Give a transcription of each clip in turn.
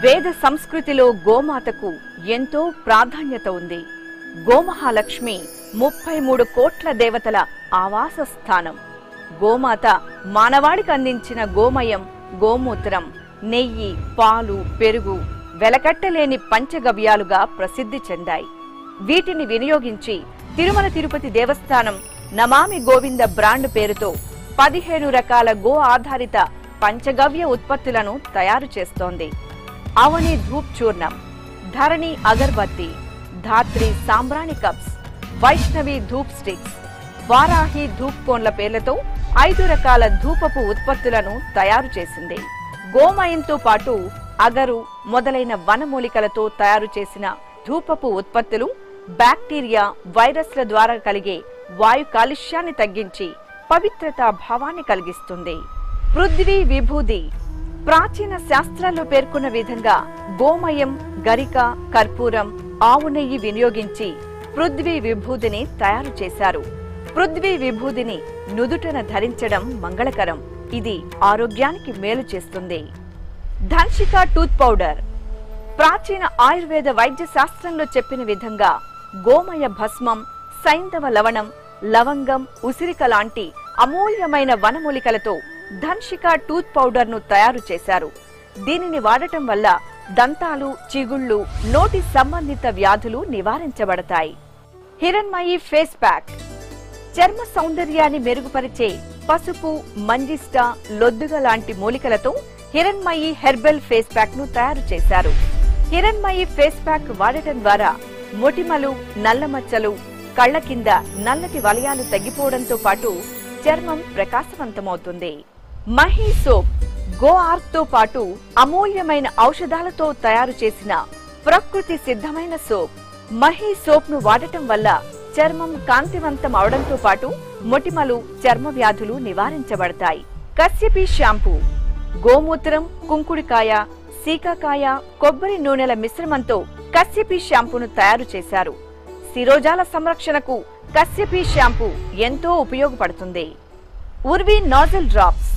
వేద సంస్కృతిలో గోమాతకు ఎంతో ప్రాధాన్యత ఉంది గోమహాలక్ష్మి ముప్పై మూడు కోట్ల దేవతల ఆవాస స్థానం గోమాత మానవాడికి అందించిన గోమయం గోమూత్రం నెయ్యి పాలు పెరుగు వెలకట్టలేని పంచగవ్యాలుగా ప్రసిద్ధి చెందాయి వీటిని వినియోగించి తిరుమల తిరుపతి దేవస్థానం నమామి గోవింద బ్రాండ్ పేరుతో పదిహేను రకాల గో ఆధారిత పంచగవ్య ఉత్పత్తులను తయారు చేస్తోంది అవని ధూప్ చూర్ణం ధరణి అగర్బత్తి ధాత్రి సాంబ్రాణి కప్స్ వైష్ణవి ధూప్ స్టిక్స్ వారాహి ధూప్ కోన్ల పేర్లతో ఐదు రకాల ధూపపు ఉత్పత్తులను తయారు చేసింది గోమయంతో పాటు అగరు మొదలైన వనమూలికలతో తయారు చేసిన ధూపపు ఉత్పత్తులు బ్యాక్టీరియా వైరస్ల ద్వారా కలిగే వాయు కాలుష్యాన్ని తగ్గించి పవిత్రతా భావాన్ని కలిగిస్తుంది పృథ్వీ విభూది ప్రాచీన శాస్త్రాల్లో పేర్కొన్న విధంగా గోమయం గరిక కర్పూరం ఆవు నెయ్యి వినియోగించి పృథ్వీ విభూదిని తయారు చేశారు పృథ్వీ విభూదిని నుదుటన ధరించడం మంగళకరం ఇది ఆరోగ్యానికి మేలు చేస్తుంది ధన్షిక టూత్ పౌడర్ ప్రాచీన ఆయుర్వేద వైద్య శాస్త్రంలో చెప్పిన విధంగా గోమయ భస్మం సైంధవ లవణం లవంగం ఉసిరిక లాంటి అమూల్యమైన వనమూలికలతో ధన్షిక టూత్ పౌడర్ ను తయారు చేశారు దీనిని వాడటం వల్ల దంతాలు చిగుళ్ళు నోటి సంబంధిత వ్యాధులు నివారించబడతాయి హిరణ్మయి ఫేస్ ప్యాక్ చర్మ సౌందర్యాన్ని మెరుగుపరిచే పసుపు మంజిస్టా లొద్దుగ లాంటి మూలికలతో హిరణ్మయి హెర్బల్ ఫేస్ ప్యాక్ ను తయారు చేశారు హిరణ్మయి ఫేస్ ప్యాక్ వాడటం ద్వారా మొటిమలు నల్ల మచ్చలు కళ్ల కింద నల్లటి వలయాలు తగ్గిపోవడంతో పాటు చర్మం ప్రకాశవంతమవుతుంది మహీ సోప్ గో ఆర్క్ తో పాటు అమూల్యమైన ఔషధాలతో తయారు చేసిన ప్రకృతి సిద్ధమైన సోప్ మహీ సోప్ ను వాడటం వల్ల చర్మం కాంతివంతం అవడంతో పాటు మొటిమలు చర్మ వ్యాధులు నివారించబడతాయి కశ్యపి షాంపూ గోమూత్రం కుంకుడికాయ సీకాకాయ కొబ్బరి నూనెల మిశ్రమంతో కశ్యపి షాంపూను తయారు చేశారు శిరోజాల సంరక్షణకు కశ్యపి షాంపూ ఎంతో ఉపయోగపడుతుంది ఉర్వి నాజల్ డ్రాప్స్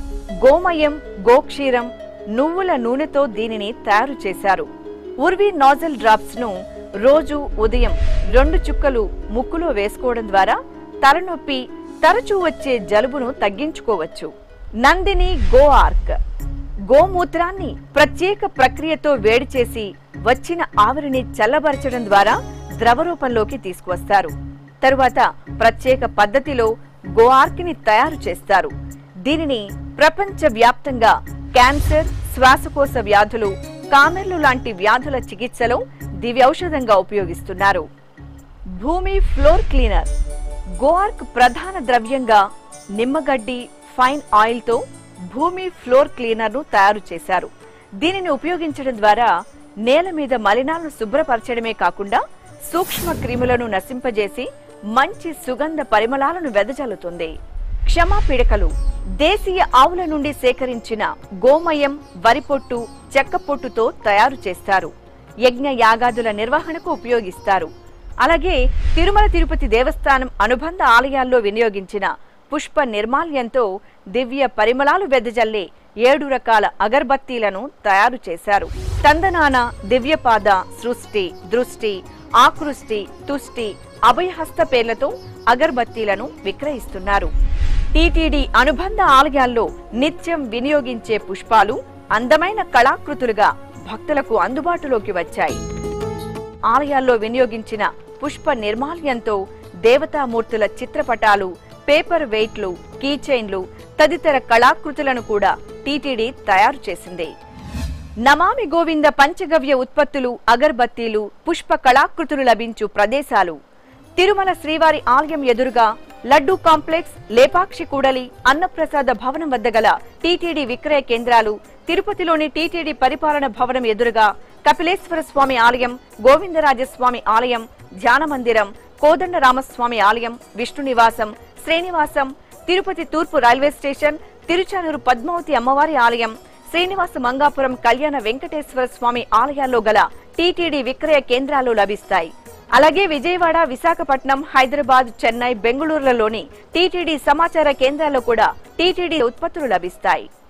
గోమయం గోక్షీరం నువ్వుల నూనెతో దీనిని తయారు చేశారు ఉర్వి నాజల్ డ్రాప్స్ ను రోజు ఉదయం రెండు చుక్కలు ముక్కులో వేసుకోవడం ద్వారా తలనొప్పి తరచూ వచ్చే జలుబును తగ్గించుకోవచ్చు నందిని గో ఆర్క్ గోమూత్రాన్ని ప్రత్యేక ప్రక్రియతో వేడి చేసి వచ్చిన ఆవిరిని చల్లబరచడం ద్వారా ద్రవ రూపంలోకి తీసుకువస్తారు తరువాత ప్రత్యేక పద్ధతిలో గో ఆర్క్ ని తయారు చేస్తారు దీనిని ప్రపంచ వ్యాప్తంగా క్యాన్సర్ శ్వాసకోశ వ్యాధులు కామెర్లు లాంటి వ్యాధుల చికిత్సలో దివ్యౌషధంగా ఉపయోగిస్తున్నారు భూమి ఫ్లోర్ క్లీనర్ గోఆర్క్ ప్రధాన ద్రవ్యంగా నిమ్మగడ్డి ఫైన్ ఆయిల్ తో భూమి ఫ్లోర్ క్లీనర్ ను తయారు చేశారు దీనిని ఉపయోగించడం ద్వారా నేల మీద మలినాలను శుభ్రపరచడమే కాకుండా సూక్ష్మ క్రిములను నశింపజేసి మంచి సుగంధ పరిమళాలను వెదజల్లుతుంది క్షమాపీడకలు దేశీయ ఆవుల నుండి సేకరించిన గోమయం వరిపొట్టు చెక్క పొట్టుతో తయారు చేస్తారు యజ్ఞ యాగాదుల నిర్వహణకు ఉపయోగిస్తారు అలాగే తిరుమల తిరుపతి దేవస్థానం అనుబంధ ఆలయాల్లో వినియోగించిన పుష్ప నిర్మాల్యంతో దివ్య పరిమళాలు వెదజల్లే ఏడు రకాల అగర్బత్తీలను తయారు చేశారు తందనాన దివ్యపాద సృష్టి దృష్టి ఆకృష్టి తుష్టి అభయహస్త పేర్లతో అగర్బత్తీలను విక్రయిస్తున్నారు టీటీడీ అనుబంధ ఆలయాల్లో నిత్యం వినియోగించే పుష్పాలు అందమైన కళాకృతులుగా భక్తులకు అందుబాటులోకి వచ్చాయి ఆలయాల్లో వినియోగించిన పుష్ప నిర్మాల్యంతో దేవతామూర్తుల చిత్రపటాలు పేపర్ వెయిట్లు కీచైన్లు తదితర కళాకృతులను కూడా టీటీడీ తయారు చేసింది నమామి గోవింద పంచగవ్య ఉత్పత్తులు అగర్బత్తీలు పుష్ప కళాకృతులు లభించు ప్రదేశాలు తిరుమల శ్రీవారి ఆలయం ఎదురుగా లడ్డూ కాంప్లెక్స్ లేపాక్షి కూడలి అన్నప్రసాద భవనం వద్ద గల టీటీడీ విక్రయ కేంద్రాలు తిరుపతిలోని టీటీడీ పరిపాలన భవనం ఎదురుగా కపిలేశ్వర స్వామి ఆలయం గోవిందరాజస్వామి ఆలయం ధ్యాన మందిరం కోదండరామస్వామి ఆలయం విష్ణు నివాసం శ్రీనివాసం తిరుపతి తూర్పు రైల్వే స్టేషన్ తిరుచానూరు పద్మావతి అమ్మవారి ఆలయం శ్రీనివాస మంగాపురం కళ్యాణ వెంకటేశ్వర స్వామి ఆలయాల్లో గల టీటీడీ విక్రయ కేంద్రాలు లభిస్తాయి అలాగే విజయవాడ విశాఖపట్నం హైదరాబాద్ చెన్నై బెంగళూరులలోని టీటీడీ సమాచార కేంద్రాల్లో కూడా టీటీడీ ఉత్పత్తులు లభిస్తాయి